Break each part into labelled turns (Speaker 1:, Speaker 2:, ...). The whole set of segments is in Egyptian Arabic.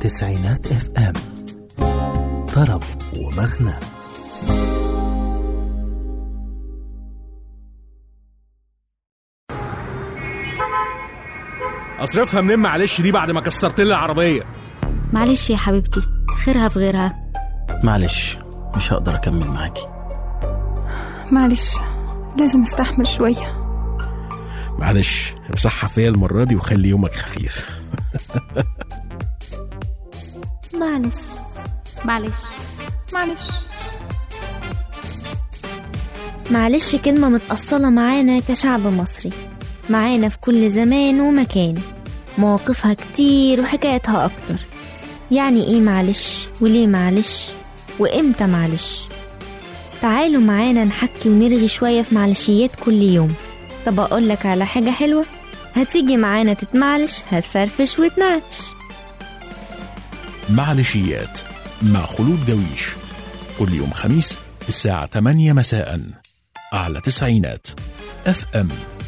Speaker 1: تسعينات اف ام طرب ومغنى
Speaker 2: اصرفها منين معلش دي بعد ما كسرت لي العربيه
Speaker 3: معلش يا حبيبتي خيرها في غيرها
Speaker 1: معلش مش هقدر اكمل معاكي
Speaker 4: معلش لازم استحمل شوية
Speaker 2: معلش امسحها فيا المره دي وخلي يومك خفيف
Speaker 3: معلش معلش
Speaker 4: معلش
Speaker 3: معلش كلمة متأصلة معانا كشعب مصري معانا في كل زمان ومكان مواقفها كتير وحكايتها أكتر يعني إيه معلش وليه معلش وإمتى معلش تعالوا معانا نحكي ونرغي شوية في معلشيات كل يوم طب أقولك على حاجة حلوة هتيجي معانا تتمعلش هتفرفش وتنعش
Speaker 2: معلشيات مع خلود جويش كل يوم خميس الساعة 8 مساء على تسعينات اف ام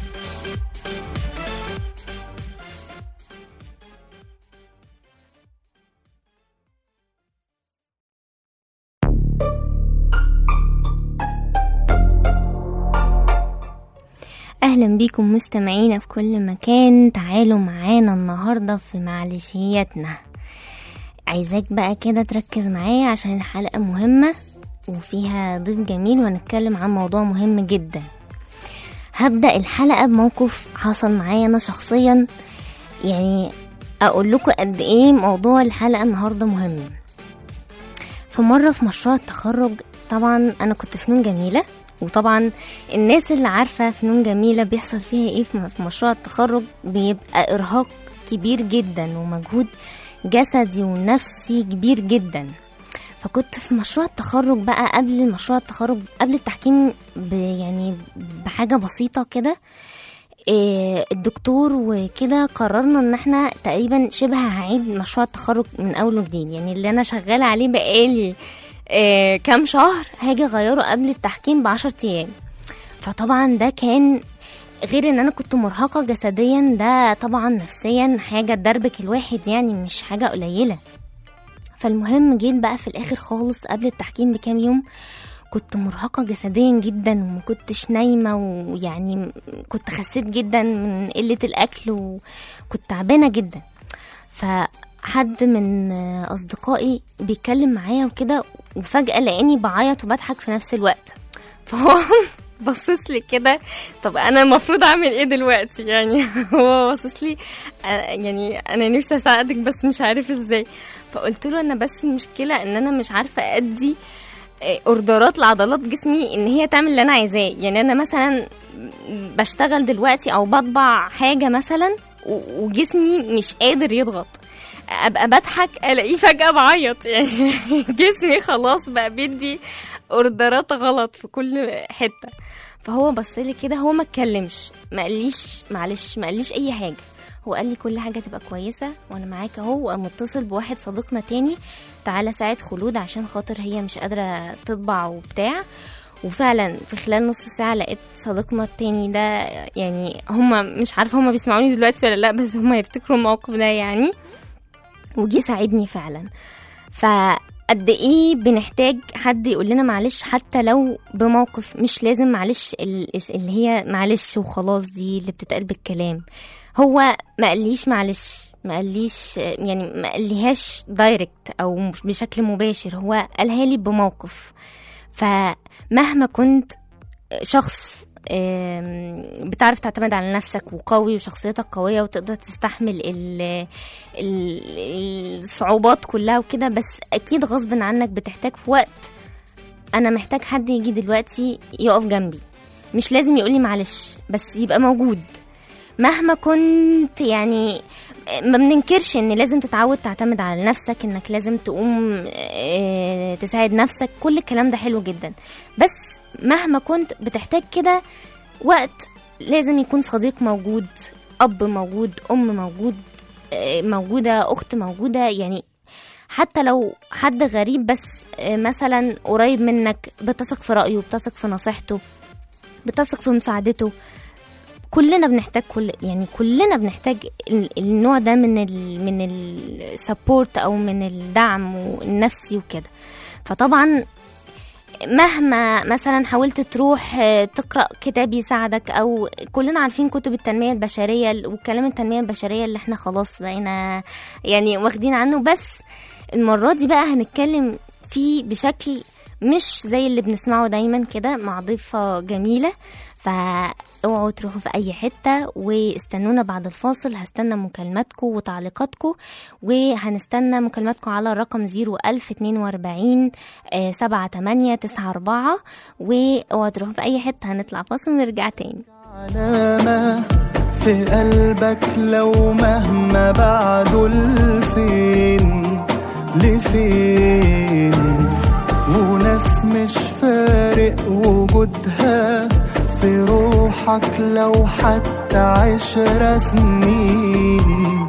Speaker 3: أهلا بيكم مستمعينا في كل مكان تعالوا معانا النهاردة في معلشياتنا عايزاك بقى كده تركز معايا عشان الحلقة مهمة وفيها ضيف جميل وهنتكلم عن موضوع مهم جدا هبدأ الحلقة بموقف حصل معايا أنا شخصيا يعني أقول لكم قد إيه موضوع الحلقة النهاردة مهم في مرة في مشروع التخرج طبعا أنا كنت فنون جميلة وطبعا الناس اللي عارفة فنون جميلة بيحصل فيها ايه في في مشروع التخرج بيبقى إرهاق كبير جدا ومجهود جسدي ونفسي كبير جدا فكنت في مشروع التخرج بقى قبل مشروع التخرج قبل التحكيم ب يعني بحاجة بسيطة كده إيه، الدكتور وكده قررنا ان احنا تقريبا شبه هعيد مشروع التخرج من اول وجديد يعني اللي انا شغالة عليه بقالي إيه كام شهر هاجي اغيره قبل التحكيم بعشر ايام فطبعا ده كان غير ان انا كنت مرهقة جسديا ده طبعا نفسيا حاجة تدربك الواحد يعني مش حاجة قليلة فالمهم جيت بقى في الاخر خالص قبل التحكيم بكام يوم كنت مرهقة جسديا جدا وما كنتش نايمة ويعني كنت خسيت جدا من قلة الأكل وكنت تعبانة جدا فحد من أصدقائي بيتكلم معايا وكده وفجأة لقاني بعيط وبضحك في نفس الوقت فهو بصص لي كده طب انا المفروض اعمل ايه دلوقتي يعني هو باصص لي آه، يعني انا نفسي اساعدك بس مش عارف ازاي فقلت له انا بس المشكله ان انا مش عارفه ادي آه، اوردرات لعضلات جسمي ان هي تعمل اللي انا عايزاه يعني انا مثلا بشتغل دلوقتي او بطبع حاجه مثلا و- وجسمي مش قادر يضغط ابقى بضحك الاقيه فجاه بعيط يعني جسمي خلاص بقى بيدي اوردرات غلط في كل حته فهو بص لي كده هو ما اتكلمش ما قاليش معلش ما قاليش اي حاجه هو قال لي كل حاجه تبقى كويسه وانا معاك اهو وقام متصل بواحد صديقنا تاني تعالى ساعد خلود عشان خاطر هي مش قادره تطبع وبتاع وفعلا في خلال نص ساعة لقيت صديقنا التاني ده يعني هما مش عارفة هما بيسمعوني دلوقتي ولا لا بس هما يفتكروا الموقف ده يعني وجي ساعدني فعلا فقد ايه بنحتاج حد يقول لنا معلش حتى لو بموقف مش لازم معلش ال- اللي هي معلش وخلاص دي اللي بتتقال بالكلام هو ما قاليش معلش ما قاليش يعني ما قاليهاش دايركت او مش بشكل مباشر هو قالها لي بموقف فمهما كنت شخص آم، بتعرف تعتمد على نفسك وقوي وشخصيتك قوية وتقدر تستحمل ال- ال- الصعوبات كلها وكده بس أكيد غصب عنك بتحتاج في وقت أنا محتاج حد يجي دلوقتي يقف جنبي مش لازم يقولي معلش بس يبقى موجود مهما كنت يعني ما بننكرش ان لازم تتعود تعتمد على نفسك انك لازم تقوم آه، تساعد نفسك كل الكلام ده حلو جدا بس مهما كنت بتحتاج كده وقت لازم يكون صديق موجود اب موجود ام موجود آه، موجوده اخت موجوده يعني حتى لو حد غريب بس آه، مثلا قريب منك بتثق في رايه بتثق في نصيحته بتثق في مساعدته كلنا بنحتاج كل يعني كلنا بنحتاج ال- النوع ده من ال من السبورت او من الدعم النفسي وكده فطبعا مهما مثلا حاولت تروح آه، تقرا كتاب يساعدك او كلنا عارفين كتب التنميه البشريه ال- والكلام التنميه البشريه اللي احنا خلاص بقينا يعني واخدين عنه بس المره دي بقى هنتكلم فيه بشكل مش زي اللي بنسمعه دايما كده مع ضيفه جميله فاوعوا تروحوا في اي حته واستنونا بعد الفاصل هستنى مكالماتكم وتعليقاتكم وهنستنى مكالماتكم على الرقم 01042 سبعة تمانية تسعة أربعة واوعوا تروحوا في أي حتة هنطلع فاصل ونرجع تاني
Speaker 5: علامة في قلبك لو مهما بعده لفين لفين وناس مش فارق وجودها في روحك لو حتى عشر سنين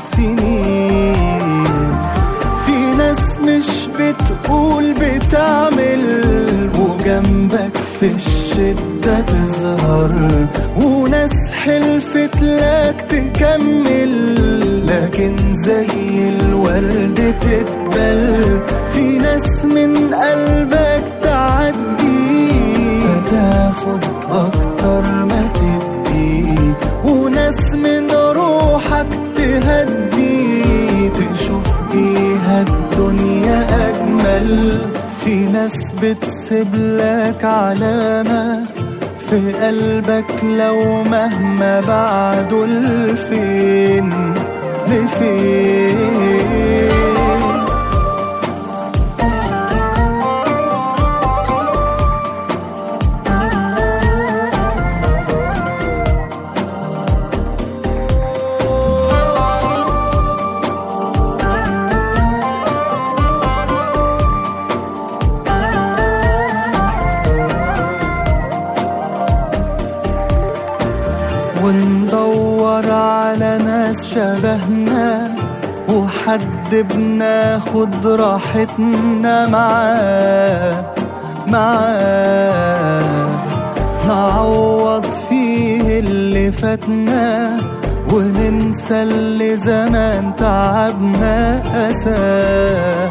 Speaker 5: سنين في ناس مش بتقول بتعمل وجنبك في الشدة تظهر وناس حلفت لك تكمل لكن زي الورد تتبل في ناس من قلبك تعدي فتاخد أكتر ما تدي وناس من روحك تهدي تشوف بيها الدنيا أجمل في ناس بتسيب لك علامة في قلبك لو مهما بعده لفين لفين وندور على ناس شبهنا وحد بناخد راحتنا معاه معاه نعوض فيه اللي فاتنا وننسى اللي زمان تعبنا أساه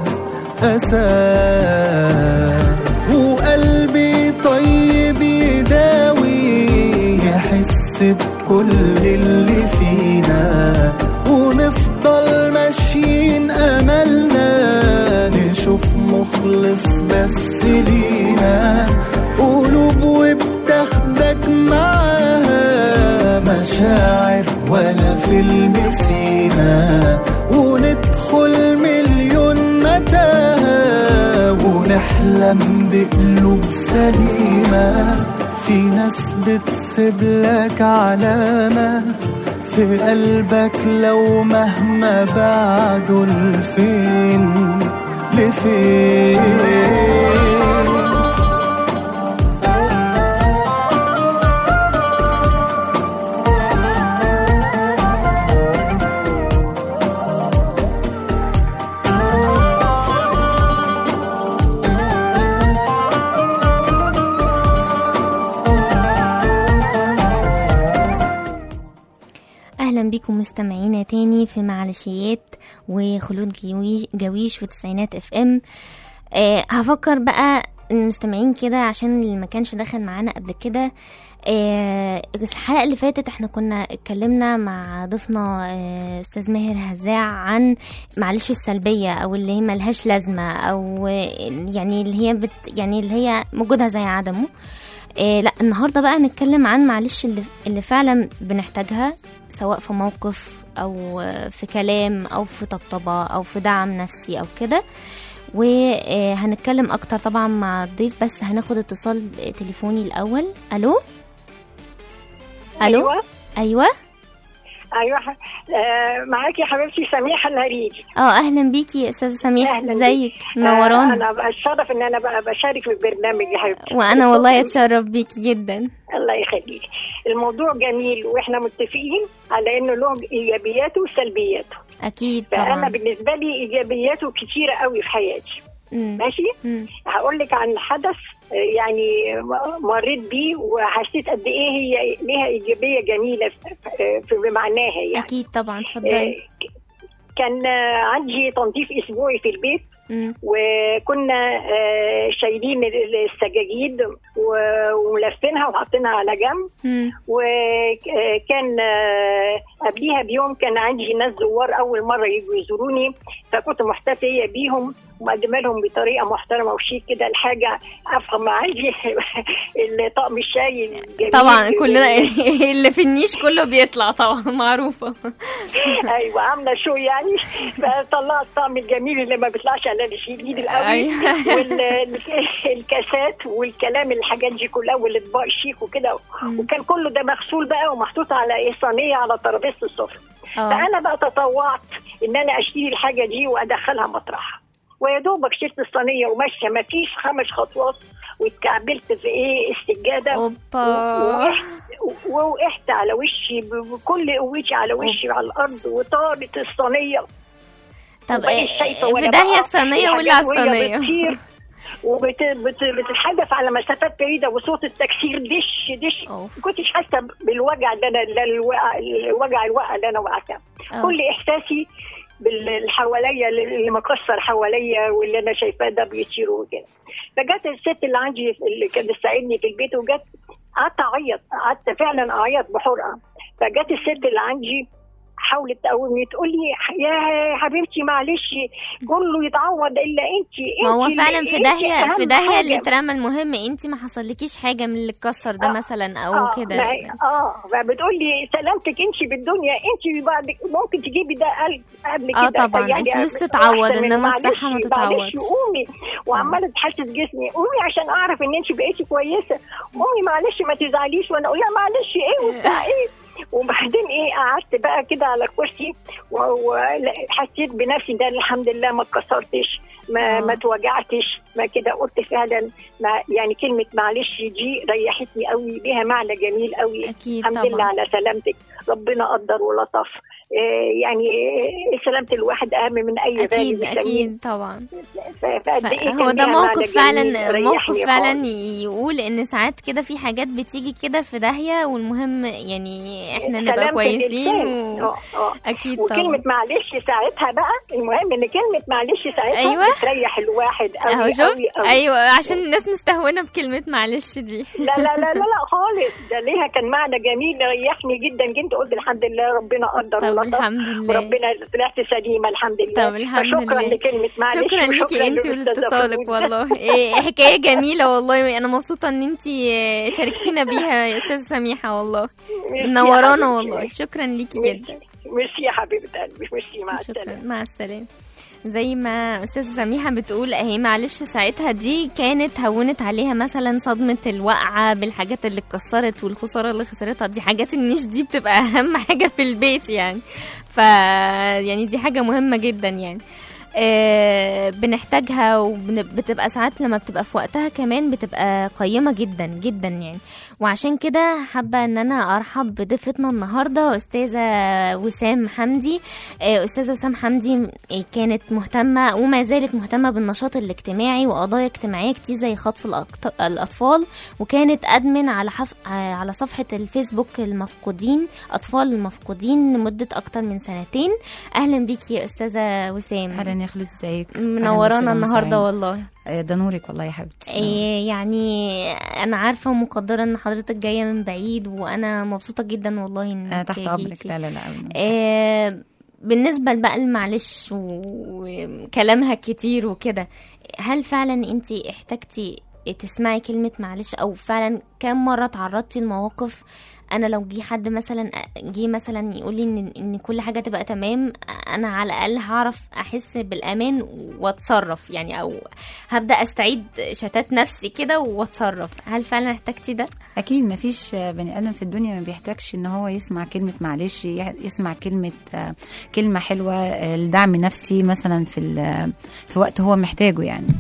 Speaker 5: أساه وقلبي طيب يداوي يحس بكل اللي فينا ونفضل ماشيين أملنا نشوف مخلص بس لينا قلوب وبتاخدك معاها مشاعر ولا فيلم سينا وندخل مليون متاهة ونحلم بقلوب سليمة في ناس بتسيب لك علامة في قلبك لو مهما بعده لفين لفين
Speaker 3: اهلا بيكم مستمعينا تاني في معلشيات وخلود جويش, جويش في تسعينات اف ام آه هفكر بقى المستمعين كده عشان اللي ما كانش دخل معانا قبل كده آه الحلقه اللي فاتت احنا كنا اتكلمنا مع ضيفنا آه استاذ ماهر هزاع عن معلش السلبيه او اللي هي ملهاش لازمه او آه، يعني اللي هي بت يعني اللي هي وجودها زي عدمه إيه لا النهارده بقى نتكلم عن معلش اللي, اللي فعلا بنحتاجها سواء في موقف او في كلام او في طبطبه او في دعم نفسي او كده وهنتكلم اكتر طبعا مع الضيف بس هناخد اتصال تليفوني الاول الو الو
Speaker 6: ايوه
Speaker 3: ايوه
Speaker 6: ايوه آه معاكي يا حبيبتي سميحه الهريدي
Speaker 3: اه اهلا بيكي يا استاذه سميحه
Speaker 6: أهلاً
Speaker 3: ازيك
Speaker 6: آه
Speaker 3: منورانا
Speaker 6: انا بتشرف ان انا بقى بشارك في البرنامج يا حبيبتي
Speaker 3: وانا والله اتشرف بيكي جدا
Speaker 6: الله يخليك الموضوع جميل واحنا متفقين على انه له ايجابياته وسلبياته
Speaker 3: اكيد
Speaker 6: فانا
Speaker 3: طبعا
Speaker 6: بالنسبه لي ايجابياته كتيره قوي في حياتي
Speaker 3: مم.
Speaker 6: ماشي
Speaker 3: مم.
Speaker 6: هقول لك عن حدث يعني مريت بيه وحسيت قد ايه هي ليها ايجابيه جميله في في معناها يعني
Speaker 3: اكيد طبعا اتفضلي
Speaker 6: كان عندي تنظيف اسبوعي في البيت
Speaker 3: مم.
Speaker 6: وكنا آه، شايلين السجاجيد و- وملفينها وحاطينها على جنب
Speaker 3: مم.
Speaker 6: وكان آه، قبليها بيوم كان عندي ناس زوار اول مره يجوا يزوروني فكنت محتفيه بيهم ومقدمه لهم بطريقه محترمه وشيك كده الحاجه افهم عندي طقم الشاي الجميل
Speaker 3: طبعا كلنا اللي في النيش كله بيطلع طبعا معروفه
Speaker 6: ايوه عامله شو يعني فطلعت الطعم الجميل اللي ما بيطلعش الا الشديد القوي
Speaker 3: أيوة.
Speaker 6: والكاسات والكلام الحاجات دي كلها والاطباق الشيك وكده وكان كله ده مغسول بقى ومحطوط على ايه صينيه على ترابيزه السفره
Speaker 3: اه
Speaker 6: فانا بقى تطوعت ان انا اشتري الحاجه دي وادخلها مطرحها ويا دوبك شلت الصينيه وماشيه ما فيش خمس خطوات واتكعبلت في ايه السجاده
Speaker 3: اوبا
Speaker 6: ووقعت- ووقعت على وشي ب- بكل قوتي على وشي على الارض وطارت الصينيه
Speaker 3: طب
Speaker 6: وبقيت شايفة
Speaker 3: في
Speaker 6: وأنا
Speaker 3: داهيه
Speaker 6: بقع
Speaker 3: الصينيه
Speaker 6: في
Speaker 3: ولا على
Speaker 6: حاجات وهي
Speaker 3: الصينيه
Speaker 6: بتطير وبتتحدف على مسافات بعيده وصوت التكسير دش دش
Speaker 3: أوف.
Speaker 6: ما كنتش حاسه بالوجع اللي انا اللي الوقع الوجع الوقع اللي انا وقعتها
Speaker 3: آه.
Speaker 6: كل احساسي باللي حواليا اللي مكسر حواليا واللي انا شايفاه ده بيطير وكده فجت الست اللي عندي اللي كانت بتساعدني في البيت وجت قعدت اعيط قعدت فعلا اعيط بحرقه فجت الست اللي عندي حاولت تقومني تقول لي يا حبيبتي معلش كله يتعوض الا انت
Speaker 3: ما هو
Speaker 6: انت
Speaker 3: فعلا
Speaker 6: اللي-
Speaker 3: في
Speaker 6: انت
Speaker 3: داهيه في
Speaker 6: أهم
Speaker 3: داهيه اللي
Speaker 6: حاجة.
Speaker 3: اترمى المهم انت ما حصلكيش حاجه من اللي اتكسر ده
Speaker 6: آه.
Speaker 3: مثلا او
Speaker 6: اه
Speaker 3: كده
Speaker 6: ما هي- اه فبتقول لي سلامتك انت بالدنيا انت بعد ممكن تجيبي ده قبل قبل كده
Speaker 3: آه طبعاً، الفلوس تتعوض،
Speaker 6: أحسن من
Speaker 3: إنما
Speaker 6: معلش-
Speaker 3: الصحة ما تتعوضش.
Speaker 6: معلش قومي وعماله تحسس جسمي قومي عشان اعرف ان انت بقيتي كويسه قومي معلش ما تزعليش وانا اقول لها معلش ايه وبتاع ايه وبعدين ايه قعدت بقى كده على الكرسي وحسيت بنفسي ده الحمد لله ما اتكسرتش ما
Speaker 3: آه.
Speaker 6: ما توجعتش ما كده قلت فعلا ما يعني كلمه معلش دي ريحتني قوي ليها معنى جميل قوي
Speaker 3: اكيد
Speaker 6: الحمد لله
Speaker 3: طبعا
Speaker 6: على سلامتك ربنا قدر ولطف إيه يعني إيه سلامة الواحد أهم من أي غالي
Speaker 3: اكيد
Speaker 6: بيسميه.
Speaker 3: اكيد طبعا
Speaker 6: ف- فقد إيه
Speaker 3: هو
Speaker 6: كان
Speaker 3: ده
Speaker 6: ليها معنى
Speaker 3: موقف فعلا
Speaker 6: جميل،
Speaker 3: موقف
Speaker 6: ريحني
Speaker 3: فعلا
Speaker 6: خالص.
Speaker 3: يقول ان ساعات كده في حاجات بتيجي كده في داهيه والمهم يعني احنا نبقى
Speaker 6: سلامة
Speaker 3: كويسين
Speaker 6: الإنسان.
Speaker 3: و...
Speaker 6: آه، آه.
Speaker 3: اكيد
Speaker 6: وكلمة
Speaker 3: طبعا
Speaker 6: معلش ساعتها بقى المهم ان كلمة معلش ساعتها
Speaker 3: أيوة.
Speaker 6: بتريح الواحد قوي
Speaker 3: اهو
Speaker 6: قوي
Speaker 3: شفت
Speaker 6: قوي.
Speaker 3: ايوه عشان الناس مستهونه بكلمه معلش دي
Speaker 6: لا لا لا لا لا خالص ده ليها كان معنى جميل ريحني جدا جدا قلت الحمد لله ربنا قدر
Speaker 3: طب
Speaker 6: ولطف
Speaker 3: الحمد لله
Speaker 6: وربنا طلعت سليمة الحمد لله
Speaker 3: طب الحمد
Speaker 6: فشكرا
Speaker 3: لله.
Speaker 6: لكلمة معلش
Speaker 3: شكرا ليكي
Speaker 6: وشكراً
Speaker 3: انت
Speaker 6: للأستاذة
Speaker 3: ولاتصالك
Speaker 6: خلود.
Speaker 3: والله إيه حكايه جميله والله انا مبسوطه ان انت شاركتينا بيها يا استاذه سميحه والله
Speaker 6: ميرسي يا
Speaker 3: منورانا
Speaker 6: حبيبتي.
Speaker 3: والله شكرا ليكي جدا
Speaker 6: ميرسي ميرسي يا حبيبة قلبي ميرسي مع
Speaker 3: شكرا
Speaker 6: السلامة
Speaker 3: مع السلامه زي ما استاذه سميحه بتقول اهي معلش ساعتها دي كانت هونت عليها مثلا صدمه الوقعه بالحاجات اللي اتكسرت والخساره اللي خسرتها دي حاجات النيش دي بتبقى اهم حاجه في البيت يعني ف يعني دي حاجه مهمه جدا يعني آه، بنحتاجها وبتبقى ساعات لما بتبقى في وقتها كمان بتبقى قيمة جدا جدا يعني وعشان كده حابة ان انا ارحب بضيفتنا النهاردة استاذة وسام حمدي آه، استاذة وسام حمدي كانت مهتمة وما زالت مهتمة بالنشاط الاجتماعي وقضايا اجتماعية كتير زي خطف الأقط- الاطفال وكانت ادمن على حف... آه، على صفحة الفيسبوك المفقودين اطفال المفقودين لمدة اكتر من سنتين اهلا بيكي يا استاذة وسام
Speaker 7: اهلا يا خلود ازيك
Speaker 3: منورانا
Speaker 7: أهلاً
Speaker 3: النهارده
Speaker 7: وسهلاً.
Speaker 3: والله
Speaker 7: آه، ده نورك والله يا حبيبتي
Speaker 3: إيه يعني انا عارفه ومقدره ان حضرتك جايه من بعيد وانا مبسوطه جدا والله ان
Speaker 7: انا تحت امرك لا لا لا أبداً.
Speaker 3: إيه بالنسبه بقى المعلش وكلامها كتير وكده هل فعلا انت احتجتي تسمعي كلمه معلش او فعلا كم مره تعرضتي لمواقف انا لو جه حد مثلا جه مثلا يقول لي ان ان كل حاجه تبقى تمام انا على الاقل هعرف احس بالامان واتصرف يعني او هبدا استعيد شتات نفسي كده واتصرف هل فعلا احتجتي ده
Speaker 7: اكيد ما فيش بني ادم في الدنيا ما بيحتاجش ان هو يسمع كلمه معلش ي- يسمع كلمه آه، كلمه حلوه آه، لدعم نفسي مثلا في ال- في وقت هو محتاجه يعني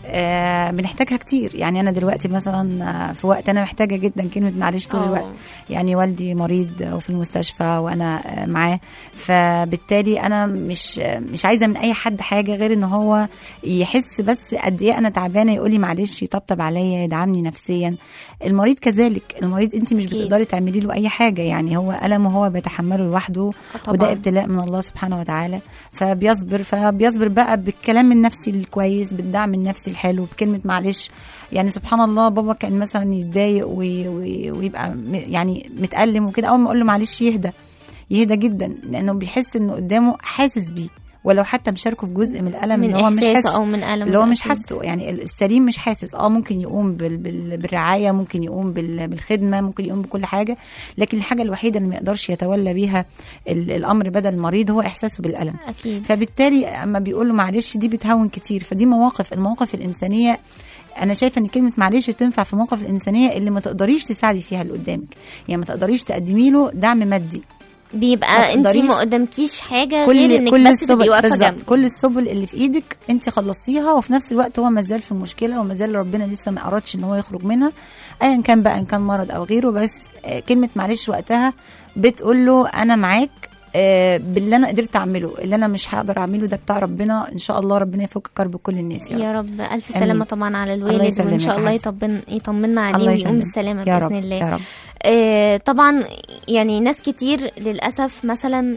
Speaker 7: آه بنحتاجها كتير يعني انا دلوقتي مثلا آه، في وقت انا محتاجه جدا كلمه معلش طول
Speaker 3: آه.
Speaker 7: الوقت يعني والدي مريض وفي المستشفى وانا آه، معاه فبالتالي انا مش آه، مش عايزه من اي حد حاجه غير ان هو يحس بس قد ايه انا تعبانه يقول لي معلش يطبطب عليا يدعمني نفسيا المريض كذلك المريض انت مش
Speaker 3: أكيد.
Speaker 7: بتقدري تعملي له اي حاجه يعني هو المه هو بيتحمله لوحده
Speaker 3: طبعاً.
Speaker 7: وده ابتلاء من الله سبحانه وتعالى فبيصبر فبيصبر بقى بالكلام النفسي الكويس بالدعم النفسي الحلو بكلمه معلش يعني سبحان الله بابا كان مثلا يتضايق وي- وي- ويبقى م- يعني متألم وكده اول ما اقول له معلش يهدى يهدى جدا لانه بيحس انه قدامه حاسس بيه ولو حتى مشاركه في جزء من الالم
Speaker 3: من
Speaker 7: اللي هو مش
Speaker 3: احساسه
Speaker 7: حاسس
Speaker 3: او من الم
Speaker 7: اللي هو مش
Speaker 3: أكيد.
Speaker 7: حاسه يعني السليم مش حاسس اه ممكن يقوم بال بال بالرعايه ممكن يقوم بال بالخدمه ممكن يقوم بكل حاجه لكن الحاجه الوحيده اللي ما يقدرش يتولى بيها ال- الامر بدل المريض هو احساسه بالالم
Speaker 3: اكيد
Speaker 7: فبالتالي اما بيقول له معلش دي بتهون كتير فدي مواقف المواقف الانسانيه انا شايفه ان كلمه معلش تنفع في المواقف الانسانيه اللي ما تقدريش تساعدي فيها اللي قدامك يعني ما تقدريش تقدمي له دعم مادي ما
Speaker 3: بيبقى انت
Speaker 7: تقدريش-
Speaker 3: ما قدامكيش حاجه غير انك بس تبقي واقفه
Speaker 7: بالظبط
Speaker 3: جنبه
Speaker 7: كل السبل اللي في ايدك انت خلصتيها وفي نفس الوقت هو مازال في المشكله ومازال ربنا لسه ما ارادش ان هو يخرج منها ايا كان بقى ان كان مرض او غيره بس آه، كلمه معلش وقتها بتقول له انا معاك آه، باللي انا قدرت اعمله اللي انا مش هقدر اعمله ده بتاع ربنا ان شاء الله ربنا يفك كرب كل الناس يا رب
Speaker 3: يا رب الف
Speaker 7: آمين.
Speaker 3: سلامه طبعا على
Speaker 7: الله
Speaker 3: الوالد
Speaker 7: يسلمك
Speaker 3: وان شاء
Speaker 7: يا
Speaker 3: الله
Speaker 7: حبيبتي.
Speaker 3: يطمن يطمنا عليه
Speaker 7: الله
Speaker 3: ويقوم
Speaker 7: يسلمك.
Speaker 3: بالسلامه
Speaker 7: يا رب
Speaker 3: باذن الله
Speaker 7: يا رب
Speaker 3: آه، طبعا يعني ناس كتير للاسف مثلا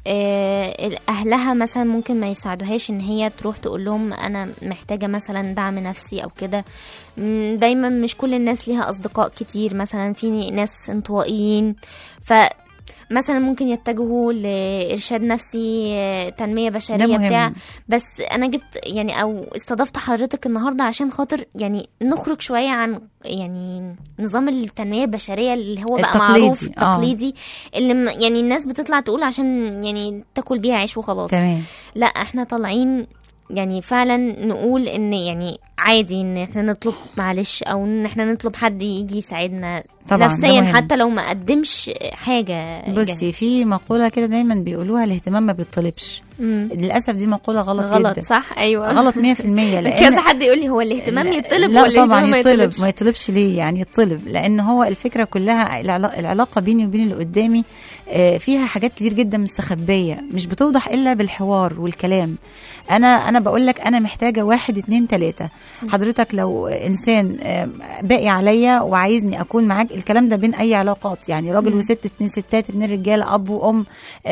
Speaker 3: آه، اهلها مثلا ممكن ما يساعدوهاش ان هي تروح تقول لهم انا محتاجه مثلا دعم نفسي او كده م، دايما مش كل الناس ليها اصدقاء كتير مثلا في ناس انطوائيين ف مثلا ممكن يتجهوا لارشاد نفسي آه، تنميه
Speaker 7: ده
Speaker 3: بشريه
Speaker 7: مهم.
Speaker 3: بتاع بس انا جبت يعني او استضفت حضرتك النهارده عشان خاطر يعني نخرج شويه عن يعني نظام التنميه البشريه اللي هو بقى
Speaker 7: التقليدي،
Speaker 3: معروف
Speaker 7: آه.
Speaker 3: التقليدي اللي م- يعني الناس بتطلع تقول عشان يعني تاكل بيها عيش وخلاص
Speaker 7: تمام
Speaker 3: لا احنا طالعين يعني فعلا نقول ان يعني عادي ان احنا نطلب معلش او ان احنا نطلب حد يجي يساعدنا
Speaker 7: طبعاً، ده
Speaker 3: نفسيا
Speaker 7: مهم.
Speaker 3: حتى لو ما قدمش حاجه
Speaker 7: بصي في مقوله كده دايما بيقولوها الاهتمام ما بيطلبش
Speaker 3: مم.
Speaker 7: للاسف دي مقوله غلط,
Speaker 3: غلط
Speaker 7: جدا
Speaker 3: صح ايوه
Speaker 7: غلط 100% لان
Speaker 3: كذا حد يقول لي هو الاهتمام يطلب
Speaker 7: لا
Speaker 3: ولا
Speaker 7: طبعا
Speaker 3: الاهتمام ما
Speaker 7: يطلب
Speaker 3: يطلبش
Speaker 7: ما يطلبش ليه يعني يطلب لان هو الفكره كلها العلا- العلاقه بيني وبين اللي قدامي آه، فيها حاجات كتير جدا مستخبيه مش بتوضح الا بالحوار والكلام انا انا بقول لك انا محتاجه واحد اتنين تلاته حضرتك لو انسان آه، باقي عليا وعايزني اكون معاك الكلام ده بين اي علاقات يعني راجل وست اتنين ستات اتنين رجاله اب وام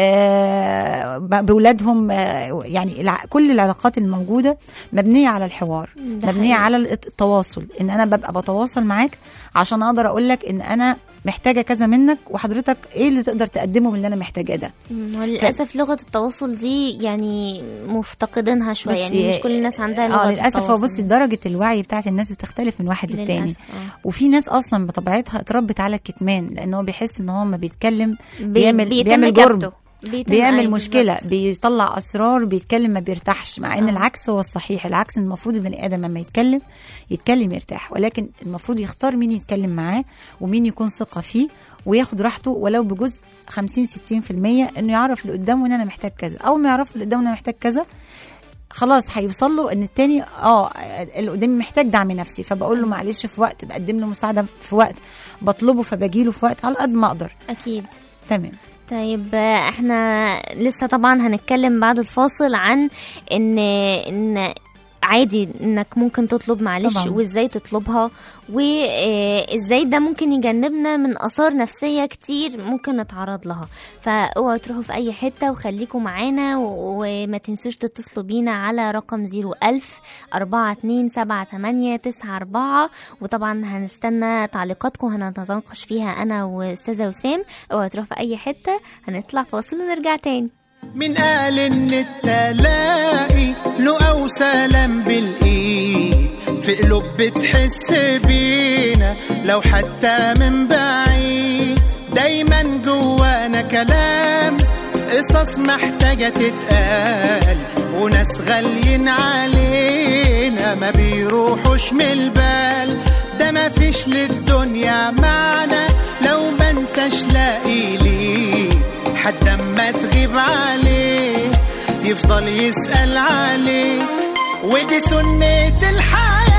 Speaker 7: آه، ب- باولادهم آه، يعني الع- كل العلاقات الموجوده مبنيه على الحوار
Speaker 3: ده
Speaker 7: مبنيه
Speaker 3: حقيقي.
Speaker 7: على التواصل ان انا ببقى بتواصل معاك عشان اقدر اقول لك ان انا محتاجه كذا منك وحضرتك ايه اللي تقدر تقدمه من اللي انا محتاجاه ده
Speaker 3: مم، وللاسف لغه التواصل دي يعني مفتقدينها شويه
Speaker 7: بصي،
Speaker 3: يعني مش كل الناس عندها لغه
Speaker 7: اه للاسف هو
Speaker 3: التواصل.
Speaker 7: بصي درجه الوعي بتاعت الناس بتختلف من واحد للتاني
Speaker 3: للاسف اه
Speaker 7: وفي ناس اصلا بطبيعتها اتربت على الكتمان لان هو بيحس ان هو ما بيتكلم
Speaker 3: بي-
Speaker 7: بيعمل
Speaker 3: بيتم
Speaker 7: بيعمل جرم
Speaker 3: كبته. بيتم-
Speaker 7: بيعمل
Speaker 3: أيوة
Speaker 7: مشكله
Speaker 3: بالظبط.
Speaker 7: بيطلع اسرار بيتكلم ما بيرتاحش مع ان
Speaker 3: آه.
Speaker 7: العكس هو الصحيح العكس إن المفروض البني ادم لما يتكلم يتكلم يرتاح ولكن المفروض يختار مين يتكلم معاه ومين يكون ثقه فيه وياخد راحته ولو بجزء 50 60% انه يعرف اللي قدامه ان انا محتاج كذا اول ما يعرف اللي قدامه ان انا محتاج كذا خلاص هيوصل له ان التاني اه اللي قدامي محتاج دعم نفسي فبقول له معلش في وقت بقدم له مساعده في وقت بطلبه فبجيله في وقت على قد ما اقدر
Speaker 3: اكيد
Speaker 7: تمام
Speaker 3: طيب آه، احنا لسه طبعا هنتكلم بعد الفاصل عن ان ان عادي انك ممكن تطلب معلش
Speaker 7: طبعاً.
Speaker 3: وازاي تطلبها وازاي ده ممكن يجنبنا من اثار نفسية كتير ممكن نتعرض لها فاوعوا تروحوا في اي حتة وخليكم معانا و- وما تنسوش تتصلوا بينا على رقم 01000 4278894 وطبعا هنستنى تعليقاتكم هنتناقش فيها انا واستاذة وسام اوعوا تروحوا في اي حتة هنطلع فاصل ونرجع تاني
Speaker 5: من قال ان التلاقي له او سلام بالايد في قلوب بتحس بينا لو حتى من بعيد دايما جوانا كلام قصص محتاجة تتقال وناس غاليين علينا ما بيروحوش من البال ده ما فيش للدنيا معنى لو ما انتش لاقي ليه حد اما تغيب عليه يفضل يسأل عليك ودي سنة الحياة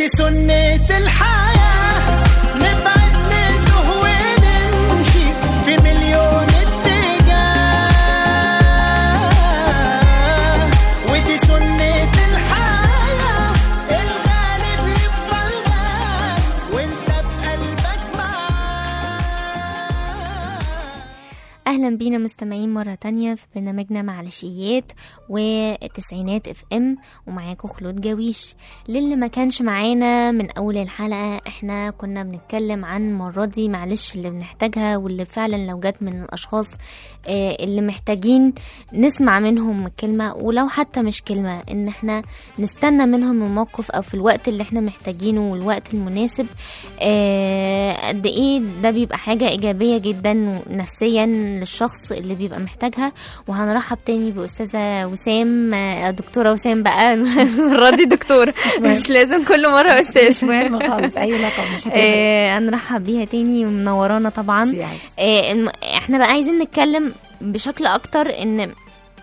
Speaker 5: سنة الحياة نبعد نتوه ونمشي في مليون اتجاه ودي سنة الحياة الغالب يفضل غالب وانت بقلبك معاه
Speaker 3: اهلا بينا مستمعين مرة تانية في برنامجنا معلشيات وتسعينات اف ام ومعاكم خلود جويش للي ما كانش معانا من اول الحلقة احنا كنا بنتكلم عن المرة دي معلش اللي بنحتاجها واللي فعلا لو جت من الاشخاص آه، اللي محتاجين نسمع منهم كلمة ولو حتى مش كلمة ان احنا نستنى منهم الموقف او في الوقت اللي احنا محتاجينه والوقت المناسب آه، قد ايه ده بيبقى حاجة ايجابية جدا نفسيا للشخص اللي بيبقى محتاجها وهنرحب تاني باستاذة وسام آه، دكتورة وسام بقى المرة دي دكتورة مش لازم كل مرة
Speaker 7: مش
Speaker 3: استاذ
Speaker 7: مهم خالص اي لقب مش هتفرق
Speaker 3: آه، هنرحب بيها تاني ومنورانا طبعا
Speaker 7: ميرسي يا عادي.
Speaker 3: آه، الم- احنا بقى عايزين نتكلم بشكل اكتر ان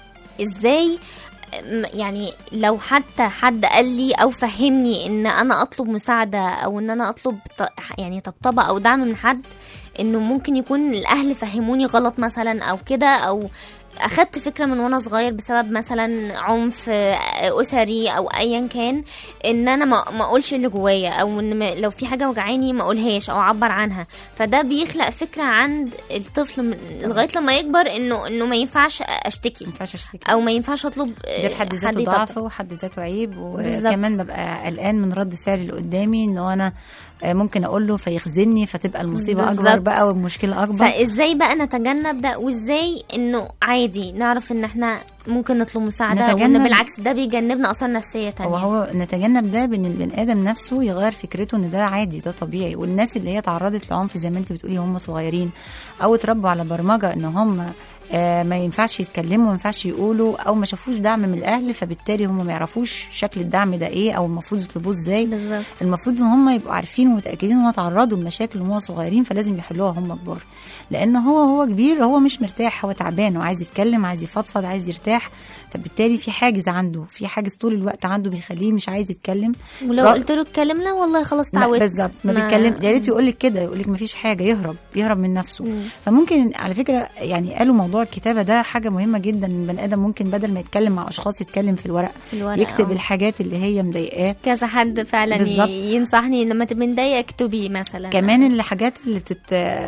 Speaker 3: ازاي م- يعني لو حتى حد قال لي او فهمني ان انا اطلب مساعده او ان انا اطلب ط- يعني طبطبه او دعم من حد انه ممكن يكون الاهل فهموني غلط مثلا او كده او اخدت فكره من وانا صغير بسبب مثلا عنف آه، اسري او ايا كان ان انا ما ما اقولش اللي جوايا او ان ما- لو في حاجه وجعاني ما اقولهاش او اعبر عنها فده بيخلق فكره عند الطفل من- لغايه لما يكبر انه انه ما ينفعش اشتكي
Speaker 7: ما ينفعش اشتكي
Speaker 3: او ما ينفعش اطلب آه،
Speaker 7: ده في حد ذاته
Speaker 3: يطبطب.
Speaker 7: ضعف وحد ذاته عيب
Speaker 3: بالظبط.
Speaker 7: وكمان ببقى قلقان من رد فعل اللي قدامي ان هو انا آه، ممكن اقول له فيخزني فتبقى المصيبه اكبر
Speaker 3: بالظبط.
Speaker 7: بقى والمشكله اكبر
Speaker 3: فازاي بقى نتجنب ده وازاي انه عادي نعرف ان احنا ممكن نطلب مساعده وان
Speaker 7: نتجنب-
Speaker 3: بالعكس ده بيجنبنا اثار نفسيه تانية
Speaker 7: هو هو نتجنب ده بان البني ادم نفسه يغير فكرته ان ده عادي ده طبيعي والناس اللي هي تعرضت لعنف زي ما انت بتقولي هم صغيرين او اتربوا على برمجه ان هم آه ما ينفعش يتكلموا ما ينفعش يقولوا او ما شافوش دعم من الاهل فبالتالي هم ما يعرفوش شكل الدعم ده ايه او المفروض يطلبوه ازاي
Speaker 3: بالظبط
Speaker 7: المفروض ان هم يبقوا عارفين ومتاكدين ان هم تعرضوا لمشاكل وهم صغيرين فلازم يحلوها هم كبار لان هو هو كبير هو مش مرتاح هو تعبان وعايز يتكلم عايز يفضفض عايز يرتاح فبالتالي في حاجز عنده في حاجز طول الوقت عنده بيخليه مش عايز يتكلم
Speaker 3: ولو
Speaker 7: را-
Speaker 3: قلت له اتكلم لا والله خلاص
Speaker 7: ما-
Speaker 3: اتعودت
Speaker 7: بالظبط ما بيتكلم يا ريت يقول لك كده يقول لك ما فيش حاجه يهرب يهرب من نفسه
Speaker 3: مم.
Speaker 7: فممكن على فكره يعني قالوا موضوع الكتابه ده حاجه مهمه جدا ان البني ادم ممكن بدل ما يتكلم مع اشخاص يتكلم في الورق
Speaker 3: في الورق
Speaker 7: يكتب
Speaker 3: آه.
Speaker 7: الحاجات اللي هي مضايقاه
Speaker 3: كذا حد فعلا
Speaker 7: بالظبط.
Speaker 3: ي- ينصحني لما تبقي مضايقه اكتبي مثلا
Speaker 7: كمان الحاجات اللي بتت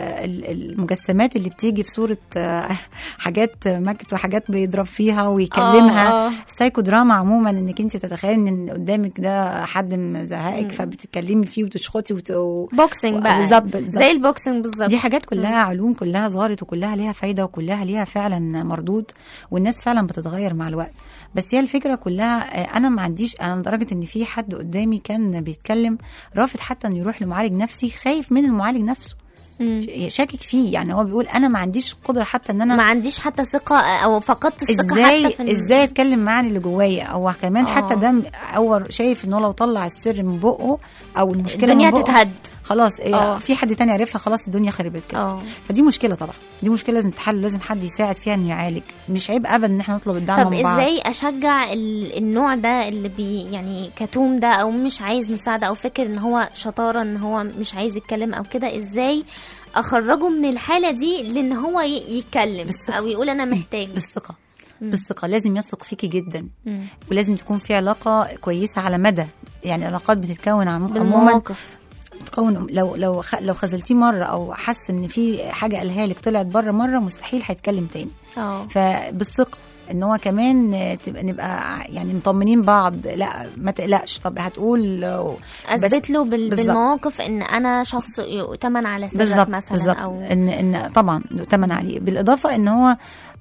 Speaker 7: ال- المجسمات اللي بتيجي في صوره آه، حاجات مكت وحاجات بيضرب فيها ويكلمها
Speaker 3: آه، آه.
Speaker 7: السايكو دراما عموما انك انت تتخيلي ان اللي قدامك ده حد مزهقك فبتتكلمي فيه وتشخطي وت... و...
Speaker 3: بوكسنج بقى
Speaker 7: بالظبط بالظبط.
Speaker 3: زي البوكسنج بالظبط
Speaker 7: دي حاجات كلها علوم كلها ظهرت وكلها ليها فايده وكلها ليها فعلا مردود والناس فعلا بتتغير مع الوقت بس هي الفكره كلها آه، انا ما عنديش انا لدرجه ان في حد قدامي كان بيتكلم رافض حتى انه يروح لمعالج نفسي خايف من المعالج نفسه
Speaker 3: مم.
Speaker 7: شاكك فيه يعني هو بيقول انا ما عنديش قدره حتى ان انا
Speaker 3: ما عنديش حتى ثقه او فقدت الثقه
Speaker 7: ازاي
Speaker 3: حتى في إن-
Speaker 7: ازاي اتكلم مع اللي جوايا او كمان
Speaker 3: آه.
Speaker 7: حتى ده هو شايف انه لو طلع السر من بقه او المشكله
Speaker 3: الدنيا
Speaker 7: من بقه
Speaker 3: تتهد
Speaker 7: خلاص إيه
Speaker 3: آه.
Speaker 7: في حد تاني عرفها خلاص الدنيا خربت كده
Speaker 3: اه
Speaker 7: فدي مشكله طبعا دي مشكله لازم تتحل لازم حد يساعد فيها انه يعالج مش عيب ابدا ان احنا نطلب الدعم
Speaker 3: طب
Speaker 7: من بعض
Speaker 3: ازاي اشجع ال- النوع ده اللي بي يعني كتوم ده او مش عايز مساعده او فاكر ان هو شطاره ان هو مش عايز يتكلم او كده ازاي اخرجه من الحاله دي لان هو ي- يتكلم
Speaker 7: بالثقة.
Speaker 3: او يقول انا محتاج
Speaker 7: بالثقه بالثقه لازم يثق فيكي جدا
Speaker 3: مم.
Speaker 7: ولازم تكون في علاقه كويسه على مدى يعني علاقات بتتكون عم- عموما
Speaker 3: بالمواقف
Speaker 7: تكون لو لو خ- لو خذلتيه مره او حس ان في حاجه قالها لك طلعت بره مره مستحيل هيتكلم تاني
Speaker 3: اه
Speaker 7: فبالثقه ان هو كمان آه، تبقى نبقى يعني مطمنين بعض لا ما تقلقش طب هتقول آه، بس-
Speaker 3: اثبت له بال-
Speaker 7: بالظبط.
Speaker 3: بالمواقف ان انا شخص يؤتمن على سرك
Speaker 7: بالظبط
Speaker 3: مثلا
Speaker 7: بالظبط
Speaker 3: او
Speaker 7: ان ان طبعا يؤتمن عليه بالاضافه ان هو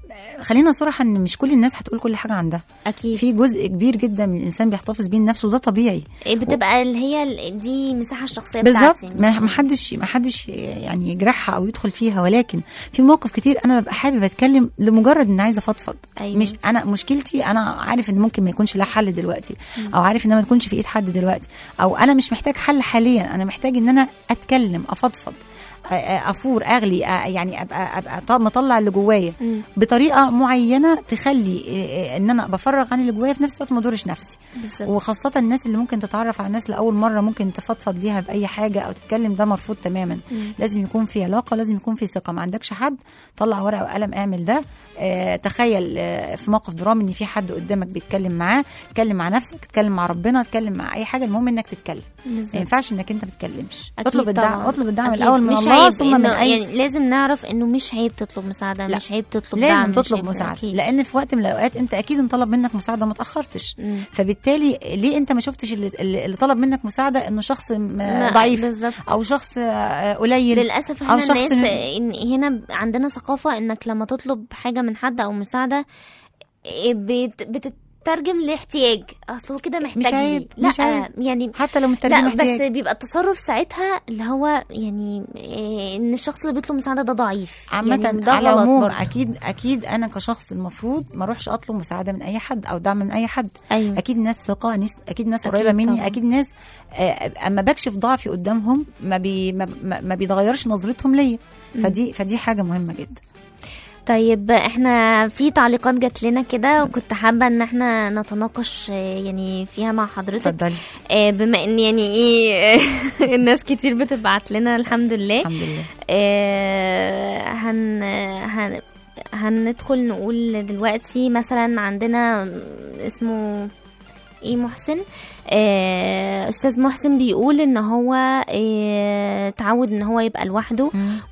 Speaker 7: خلينا صراحه ان مش كل الناس هتقول كل حاجه عندها
Speaker 3: اكيد
Speaker 7: في جزء كبير جدا من الانسان بيحتفظ بيه لنفسه وده طبيعي
Speaker 3: بتبقى اللي هي ال- دي مساحه الشخصيه
Speaker 7: بالظبط
Speaker 3: بتاعتي
Speaker 7: ما ما حدش ما حدش يعني يجرحها او يدخل فيها ولكن في مواقف كتير انا ببقى حابب اتكلم لمجرد ان عايزه افضفض
Speaker 3: أيوة.
Speaker 7: مش انا مشكلتي انا عارف ان ممكن ما يكونش لها حل دلوقتي او عارف ان ما تكونش في ايد حد دلوقتي او انا مش محتاج حل حاليا انا محتاج ان انا اتكلم افضفض آه، آه، افور اغلي آه، يعني ابقى ابقى ط- مطلع اللي جوايا
Speaker 3: مم.
Speaker 7: بطريقه معينه تخلي آه، آه، ان انا بفرغ عن اللي جوايا في نفس الوقت ما اضرش نفسي
Speaker 3: بالظبط
Speaker 7: وخاصة الناس اللي ممكن تتعرف على الناس لأول مرة ممكن تفضفض ليها بأي حاجة أو تتكلم ده مرفوض تماما
Speaker 3: مم.
Speaker 7: لازم يكون في علاقة لازم يكون في ثقة ما عندكش حد طلع ورقة وقلم اعمل ده آه تخيل آه في موقف درامي ان في حد قدامك بيتكلم معاه اتكلم مع نفسك اتكلم مع ربنا اتكلم مع اي حاجة المهم انك تتكلم ما
Speaker 3: بالظبط
Speaker 7: ينفعش انك انت ما تتكلمش
Speaker 3: أكيد
Speaker 7: اطلب الدعم
Speaker 3: طبعاً.
Speaker 7: اطلب الدعم
Speaker 3: أكيد.
Speaker 7: الاول من
Speaker 3: مش
Speaker 7: الله
Speaker 3: عيب
Speaker 7: ثم من
Speaker 3: إنه
Speaker 7: اي
Speaker 3: يعني لازم نعرف انه مش عيب تطلب مساعده
Speaker 7: لا.
Speaker 3: مش عيب تطلب دعم
Speaker 7: لازم
Speaker 3: مش
Speaker 7: تطلب
Speaker 3: عيب-
Speaker 7: مساعده
Speaker 3: أكيد.
Speaker 7: لان في وقت من الاوقات انت اكيد انطلب منك مساعده ما تاخرتش
Speaker 3: مم.
Speaker 7: فبالتالي ليه انت ما شفتش اللي, اللي اللي طلب منك مساعده انه شخص م-
Speaker 3: لا،
Speaker 7: ضعيف
Speaker 3: بالظبط
Speaker 7: او شخص آه، قليل
Speaker 3: للاسف
Speaker 7: أو
Speaker 3: احنا
Speaker 7: شخص
Speaker 3: الناس
Speaker 7: من-
Speaker 3: إن هنا عندنا ثقافه انك لما تطلب حاجه من حد او مساعده إيه، بت بتترجم لاحتياج اصل هو كده محتاج لي.
Speaker 7: عيب،
Speaker 3: لا
Speaker 7: مش عيب.
Speaker 3: يعني
Speaker 7: حتى لو مترجم
Speaker 3: لا
Speaker 7: احتياج.
Speaker 3: بس بيبقى التصرف ساعتها اللي هو يعني إيه، ان الشخص اللي بيطلب مساعده ده ضعيف
Speaker 7: عامة
Speaker 3: يعني ده
Speaker 7: على
Speaker 3: غلط
Speaker 7: العموم
Speaker 3: برضه.
Speaker 7: اكيد اكيد انا كشخص المفروض ما اروحش اطلب مساعده من اي حد او دعم من اي حد
Speaker 3: ايوه
Speaker 7: اكيد ناس ثقه ناس اكيد ناس
Speaker 3: أكيد
Speaker 7: قريبه مني
Speaker 3: طبعاً.
Speaker 7: اكيد ناس آه، اما بكشف ضعفي قدامهم ما بي ما, ما- ما بيتغيرش نظرتهم ليا فدي فدي حاجه مهمه جدا
Speaker 3: طيب احنا في تعليقات جات لنا كده وكنت حابه ان احنا نتناقش آه، يعني فيها مع حضرتك
Speaker 7: اتفضلي
Speaker 3: آه، بما ان يعني ايه الناس كتير بتبعت لنا الحمد لله
Speaker 7: الحمد لله
Speaker 3: آه، هن هن هندخل نقول دلوقتي مثلا عندنا اسمه ايه محسن آه، استاذ محسن بيقول ان هو آه، تعود ان هو يبقى لوحده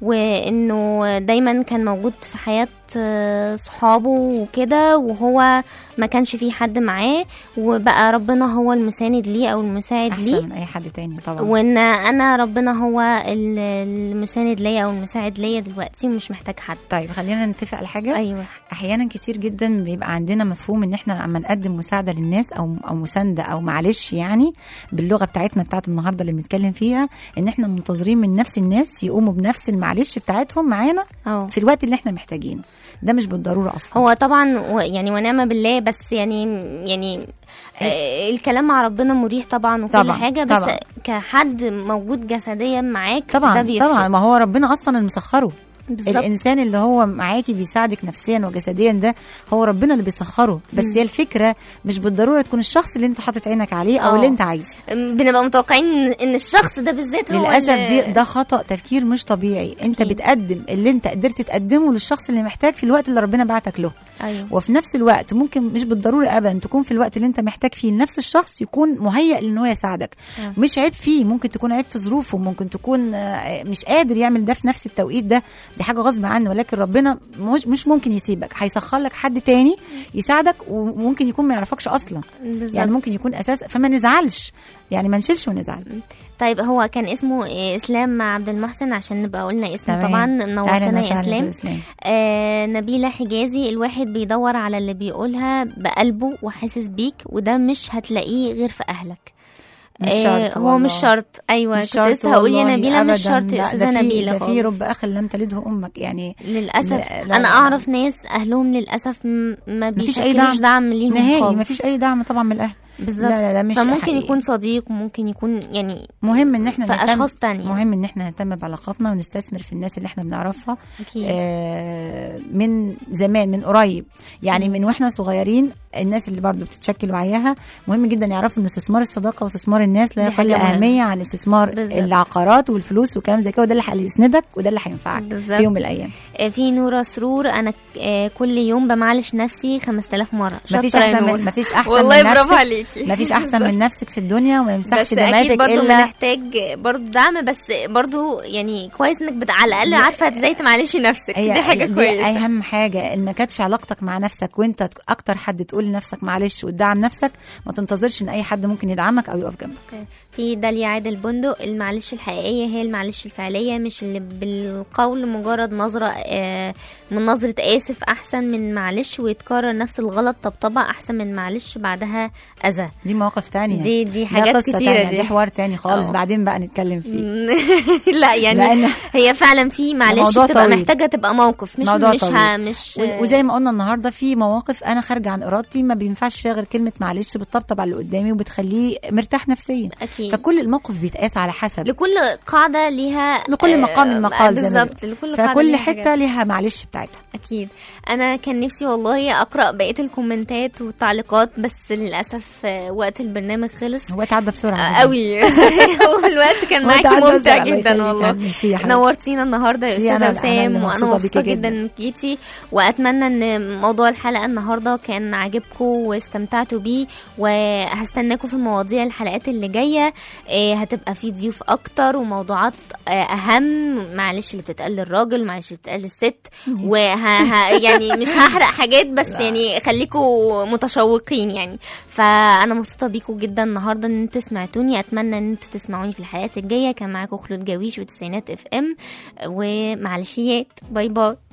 Speaker 3: وانه دايما كان موجود في حياة آه، صحابه وكده وهو ما كانش في حد معاه وبقى ربنا هو المساند ليه او المساعد ليه
Speaker 7: احسن من اي حد تاني طبعا
Speaker 3: وان انا ربنا هو ال- المساند ليا او المساعد ليا دلوقتي ومش محتاج حد
Speaker 7: طيب خلينا نتفق على حاجه
Speaker 3: ايوه
Speaker 7: احيانا كتير جدا بيبقى عندنا مفهوم ان احنا لما نقدم مساعده للناس او او مسانده او معلش يعني باللغه بتاعتنا بتاعت النهارده اللي بنتكلم فيها ان احنا منتظرين من نفس الناس يقوموا بنفس المعلش بتاعتهم معانا
Speaker 3: اه
Speaker 7: في الوقت اللي احنا محتاجينه ده مش بالضروره اصلا
Speaker 3: هو طبعا و- يعني ونعم بالله بس يعني يعني آه الكلام مع ربنا مريح طبعا وكل
Speaker 7: طبعاً،
Speaker 3: حاجه بس
Speaker 7: طبعاً.
Speaker 3: كحد موجود جسديا معاك ده
Speaker 7: طبعا
Speaker 3: بيفرق.
Speaker 7: طبعا ما هو ربنا اصلا اللي مسخره
Speaker 3: بالظبط
Speaker 7: الانسان اللي هو معاكي بيساعدك نفسيا وجسديا ده هو ربنا اللي بيسخره بس هي الفكره مش بالضروره تكون الشخص اللي انت حاطط عينك عليه او
Speaker 3: آه.
Speaker 7: اللي انت عايزه
Speaker 3: بنبقى متوقعين إن- ان الشخص ده بالذات هو
Speaker 7: للاسف
Speaker 3: اللي-
Speaker 7: دي ده خطا تفكير مش طبيعي انت
Speaker 3: أكيد.
Speaker 7: بتقدم اللي انت قدرت تقدمه للشخص اللي محتاج في الوقت اللي ربنا بعتك له
Speaker 3: ايوه
Speaker 7: وفي نفس الوقت ممكن مش بالضروره ابدا تكون في الوقت اللي انت محتاج فيه نفس الشخص يكون مهيئ لان هو يساعدك
Speaker 3: آه.
Speaker 7: مش عيب فيه ممكن تكون عيب في ظروفه ممكن تكون آه، مش قادر يعمل ده في نفس التوقيت ده دي حاجه غصب عنه ولكن ربنا مش مش ممكن يسيبك هيسخر لك حد تاني يساعدك وممكن يكون ما يعرفكش اصلا
Speaker 3: بالظبط
Speaker 7: يعني ممكن يكون اساس فما نزعلش يعني ما نشيلش ونزعل
Speaker 3: طيب هو كان اسمه إيه، اسلام عبد المحسن عشان نبقى قلنا اسمه
Speaker 7: تمام.
Speaker 3: طبعا
Speaker 7: اهلا
Speaker 3: منورتنا يا
Speaker 7: وسهلا
Speaker 3: اسلام
Speaker 7: أستاذ اسلام
Speaker 3: آه نبيلة حجازي الواحد بيدور على اللي بيقولها بقلبه وحاسس بيك وده مش هتلاقيه غير في أهلك
Speaker 7: مش
Speaker 3: آه
Speaker 7: شرط
Speaker 3: هو
Speaker 7: والله.
Speaker 3: مش شرط ايوه
Speaker 7: مش
Speaker 3: كنت
Speaker 7: شرط
Speaker 3: لسه هقول يا
Speaker 7: والله
Speaker 3: نبيلة مش
Speaker 7: أبداً.
Speaker 3: شرط يا
Speaker 7: لا،
Speaker 3: استاذة
Speaker 7: ده في-
Speaker 3: نبيلة
Speaker 7: ده في
Speaker 3: خالص
Speaker 7: رب اخ لم تلده امك يعني
Speaker 3: للاسف
Speaker 7: لا- لا-
Speaker 3: انا
Speaker 7: لا.
Speaker 3: اعرف ناس اهلهم للاسف م- ما
Speaker 7: مفيش أي
Speaker 3: بيشكلوش
Speaker 7: دعم.
Speaker 3: دعم ليهم
Speaker 7: نهائي
Speaker 3: خالص
Speaker 7: ما فيش اي دعم طبعا من الاهل
Speaker 3: بالظبط
Speaker 7: لا لا لا مش
Speaker 3: فممكن
Speaker 7: حقيقي.
Speaker 3: يكون صديق وممكن يكون يعني
Speaker 7: مهم ان احنا
Speaker 3: في
Speaker 7: نهتم
Speaker 3: أشخاص تانية.
Speaker 7: مهم ان احنا نهتم بعلاقاتنا ونستثمر في الناس اللي احنا بنعرفها
Speaker 3: اكيد
Speaker 7: آه من زمان من قريب يعني من واحنا صغيرين الناس اللي برضو بتتشكل وعيها مهم جدا يعرفوا ان استثمار الصداقه واستثمار الناس لا
Speaker 3: دي
Speaker 7: يقل
Speaker 3: حاجة مهمة.
Speaker 7: اهميه عن استثمار
Speaker 3: بالظبط.
Speaker 7: العقارات والفلوس والكلام زي كده وده اللي هيسندك وده اللي هينفعك
Speaker 3: بالظبط.
Speaker 7: في يوم من الايام
Speaker 3: آه، في نورة سرور انا آه، كل يوم بمعلش نفسي 5000 مرة
Speaker 7: مفيش
Speaker 3: شاطرة يا
Speaker 7: احسن
Speaker 3: نور.
Speaker 7: من مفيش احسن
Speaker 3: والله
Speaker 7: من
Speaker 3: برافو
Speaker 7: نفسك
Speaker 3: عليكي
Speaker 7: مفيش احسن من نفسك في الدنيا وما يمسحش
Speaker 3: بس اكيد
Speaker 7: دمعتك
Speaker 3: برضو
Speaker 7: الا
Speaker 3: بنحتاج برضو دعم بس برضو يعني كويس انك بت... على الاقل عارفه ازاي تمعلشي نفسك دي حاجه
Speaker 7: دي
Speaker 3: كويسه
Speaker 7: اهم حاجه ان ما كانتش علاقتك مع نفسك وانت ت- اكتر حد تقول لنفسك معلش وتدعم نفسك ما تنتظرش ان اي حد ممكن يدعمك او يقف جنبك
Speaker 3: في داليا عادل بندق المعلش الحقيقيه هي المعلش الفعليه مش اللي بالقول مجرد نظره آه، من نظره اسف احسن من معلش ويتكرر نفس الغلط طبطبه احسن من معلش بعدها اذى
Speaker 7: دي مواقف تانية
Speaker 3: دي دي
Speaker 7: ده
Speaker 3: حاجات
Speaker 7: قصة
Speaker 3: كتيره
Speaker 7: تانية
Speaker 3: دي
Speaker 7: دي حوار تاني خالص
Speaker 3: أه.
Speaker 7: بعدين بقى نتكلم فيه
Speaker 3: لا يعني
Speaker 7: لأن
Speaker 3: هي فعلا في معلش
Speaker 7: موضوع
Speaker 3: بتبقى
Speaker 7: طويل.
Speaker 3: محتاجه تبقى موقف مش
Speaker 7: موضوع
Speaker 3: مش ه...
Speaker 7: طويل.
Speaker 3: مش
Speaker 7: و- وزي ما قلنا النهارده في مواقف انا خارجه عن ارادتي حياتي ما بينفعش فيها غير كلمه معلش بتطبطب على اللي قدامي وبتخليه مرتاح نفسيا
Speaker 3: اكيد
Speaker 7: فكل الموقف بيتقاس على حسب
Speaker 3: لكل قاعده ليها
Speaker 7: لكل
Speaker 3: آه،
Speaker 7: مقام مقال زي ما
Speaker 3: بالظبط
Speaker 7: بيقولوا.
Speaker 3: لكل قاعده
Speaker 7: فكل
Speaker 3: ليها حاجات.
Speaker 7: حته ليها معلش بتاعتها
Speaker 3: اكيد انا كان نفسي والله اقرا بقيه الكومنتات والتعليقات بس للاسف آه، وقت البرنامج خلص
Speaker 7: هو اتعدى بسرعه
Speaker 3: آه، قوي والوقت كان
Speaker 7: هو
Speaker 3: معاكي
Speaker 7: اتعدى
Speaker 3: ممتع
Speaker 7: بسرعة، الله
Speaker 3: جدا
Speaker 7: يخليك.
Speaker 3: والله
Speaker 7: ميرسي يا حبيبتي.
Speaker 3: نورتينا النهارده يا
Speaker 7: ميرسي،
Speaker 3: استاذه
Speaker 7: أنا- أنا اللي
Speaker 3: وسام وانا
Speaker 7: مبسوطة
Speaker 3: مبسوطه
Speaker 7: بيكي
Speaker 3: جدا
Speaker 7: جدا.
Speaker 3: انك جيتي واتمنى ان موضوع الحلقه النهارده كان عاجبكم واستمتعتوا بيه وهستناكم في المواضيع الحلقات اللي جايه آه، هتبقى في ضيوف اكتر وموضوعات آه، اهم معلش اللي بتتقال للراجل معلش اللي بتتقال للست وه ه- يعني مش هحرق حاجات بس يعني خليكم متشوقين يعني فانا مبسوطه بيكم جدا النهارده ان انتوا سمعتوني اتمنى ان انتوا تسمعوني في الحلقات الجايه كان معاكم خلود جويش وتسعينات اف ام ومعلشيات باي باي